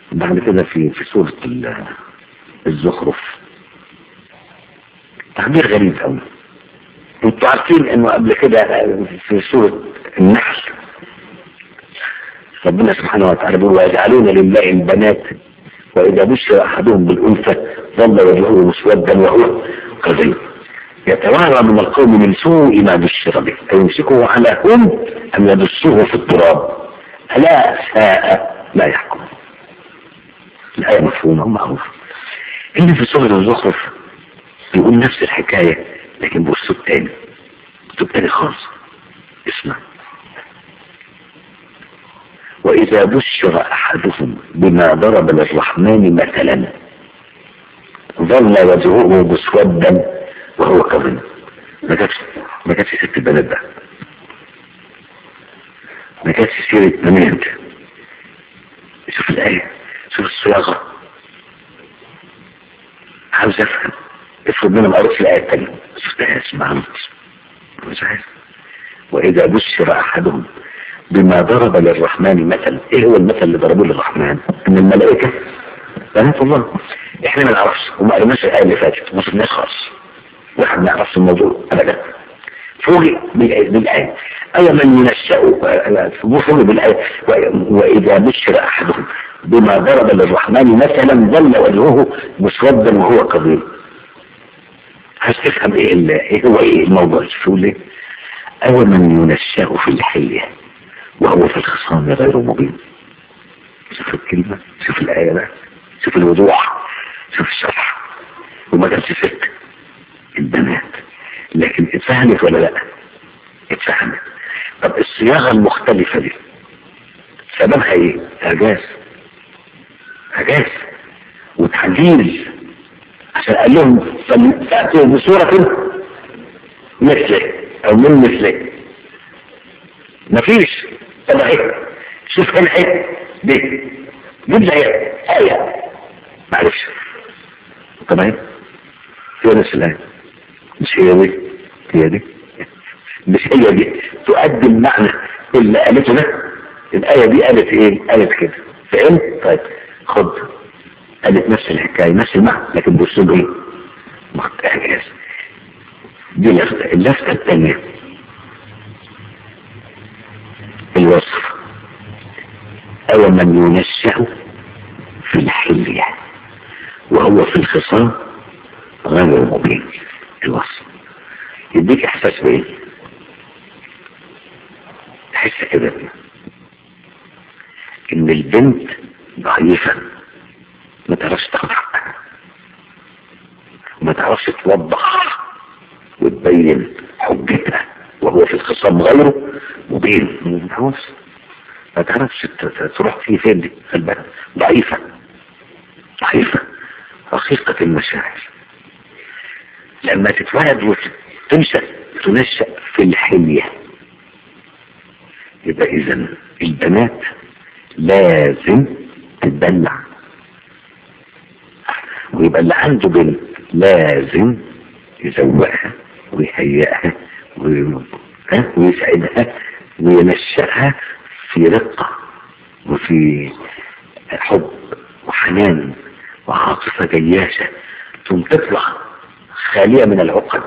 بعد كده في في سورة الزخرف تعبير غريب قوي انتوا عارفين انه قبل كده في سورة النحل ربنا سبحانه وتعالى بيقول ويجعلون لله البنات واذا بشر احدهم بالانثى ظل وجهه مسودا وهو كظيم يتوارى من القوم من سوء ما بشر به أيمسكه على هم أم يدسه في التراب ألا ساء ما يحكم الآية مفهومة ومعروفة اللي في سورة الزخرف بيقول نفس الحكاية لكن بأسلوب تاني أسلوب تاني خالص اسمع وإذا بشر أحدهم بما ضرب للرحمن مثلا ظل وجهه مسودا وهو كظيم ما كانتش ما كانتش ست البنات ده ما كانتش سيرة بنات شوف الآية شوف الصياغة عاوز افهم افرض انا ما قريتش الآية التانية شفتها اسمع مش عارف وإذا بشر أحدهم بما ضرب للرحمن مثلا ايه هو المثل اللي ضربوه للرحمن ان الملائكة بنات الله احنا ما نعرفش وما قريناش الآية اللي فاتت ما شفناش خالص واحد ما يعرفش الموضوع ابدا فوجئ بالآية أي من ينشأ فوجئ بالآية وإذا بشر أحدهم بما ضرب للرحمن مثلا ظل وجهه مسودا وهو كظيم عايز تفهم ايه ايه هو ايه الموضوع شوف ليه أول من ينشأ في الحية وهو في الخصام غير مبين شوف الكلمة شوف الآية بقى شوف الوضوح شوف الشرح وما جابش ست البنات لكن اتفهمت ولا لا اتفهمت طب الصياغة المختلفة دي سببها ايه اعجاز اعجاز وتعجيز عشان قال لهم فأتوا بصورة مثله او من مثله مفيش طب ايه شوف هنا ايه دي جيب زي ايه معلش طب ايه هي نفس الايه مش هي دي هي دي مش هي دي تؤدي المعنى اللي قالته ده الآية دي قالت ايه قالت كده فهمت طيب خد قالت نفس الحكاية نفس المعنى لكن بأسلوب ايه اعجاز دي لفتة اللفتة الثانية الوصف أو من ينشأ في الحلية وهو في الخصام غير مبين الوصف يديك احساس بايه تحس كده ان البنت ضعيفة ما تعرفش تاخد حقها وما تعرفش توضح وتبين حجتها وهو في الخصام غيره مبين ما تعرفش ما تعرفش تروح فيه فين دي خلي بالك ضعيفة ضعيفة رقيقة المشاعر لما تتولد وتنشأ تنشأ في الحلية يبقى اذا البنات لازم تتدلع ويبقى اللي عنده بنت لازم يزوقها ويهيئها ويسعدها وينشأها في رقة وفي حب وحنان وعاطفة جياشة ثم تطلع خالية من العقد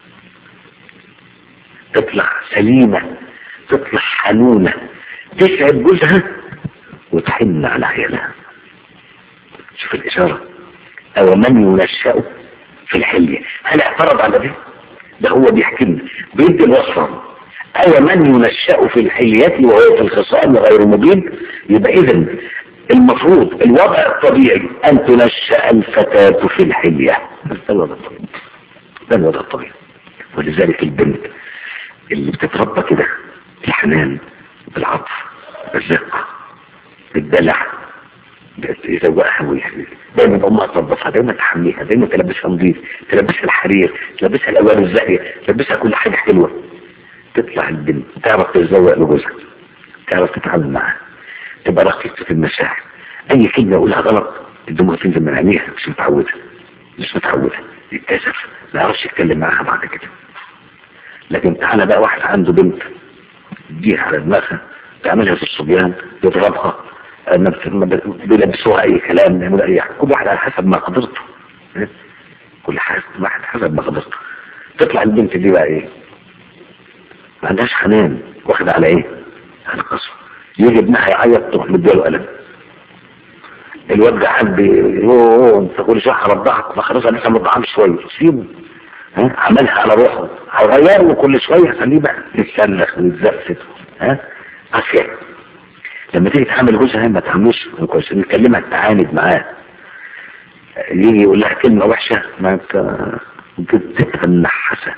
تطلع سليمة تطلع حنونة تسعد جوزها وتحن على عيالها شوف الإشارة أو من ينشأ في الحلية هل اعترض على ده ده هو بيحكي لنا بيدي الوصفة أو من ينشأ في الحلية وهو في الخصام غير مبين يبقى إذا المفروض الوضع الطبيعي أن تنشأ الفتاة في الحلية ده الوضع الطبيعي ده الوضع الطبيعي ولذلك البنت اللي بتتربى كده بالحنان بالعطف بالرقة بالدلع يزوقها ويحميها دايما امها تنظفها دايما تحميها دايما تلبسها نظيف تلبسها الحرير تلبسها الالوان الزاهيه تلبسها كل حاجه حلوه تطلع البنت تعرف تتزوق لجوزها تعرف تتعامل معاه تبقى رقيقه في المشاعر اي كلمه يقولها غلط الدموع تنزل من عينيها مش متعوده مش متعوده يتكسف ما يعرفش يتكلم معاها بعد كده لكن تعالى بقى واحد عنده بنت تديها على دماغها تعملها في الصبيان يضربها ما بت- ما بت- بيلبسوها اي كلام يعملوا اي حاجه كل واحد على حسب ما قدرته كل حاجه واحد حسب ما قدرته تطلع البنت دي بقى ايه ما عندهاش حنان واخد على ايه على قصر يجي ابنها يعيط تروح مديله قلم الواد ده حد يوه انت كل شويه هرضعك فخلاص انا لسه مرضعان شويه سيبه ها عملها على روحه هيغير له كل شويه خليه بقى يتسلخ ويتزفت ها عافيه لما تيجي تعامل جوزها ما تعملوش كويس نكلمها تعاند معاه يجي يقول لها كلمه وحشه ما انت بتبقى النحاسه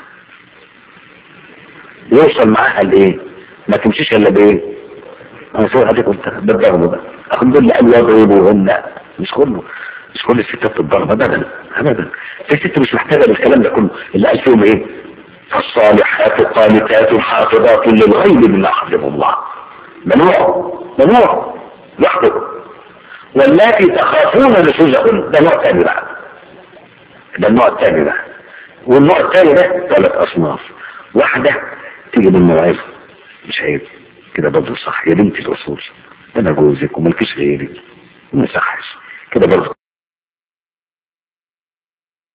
يوصل معاها لايه ما تمشيش الا بايه انا سوى هذيك قلت بالضرب بقى الحمد لله قال يضربوهن مش كله مش كل الستات بالضرب ابدا ابدا في ست مش محتاجه للكلام ده كله اللي قال فيهم ايه فالصالحات قانتات حافظات للغيب بما حفظ الله ممنوع ممنوع يحفظ واللاتي تخافون نشوزهن ده نوع تاني بقى ده النوع التاني بقى والنوع التاني ده ثلاث اصناف واحدة تيجي بالموعظة مش عيب كده برضه صح يا بنت الاصول ده انا جوزك وملكيش غيري ما يصحش كده برضه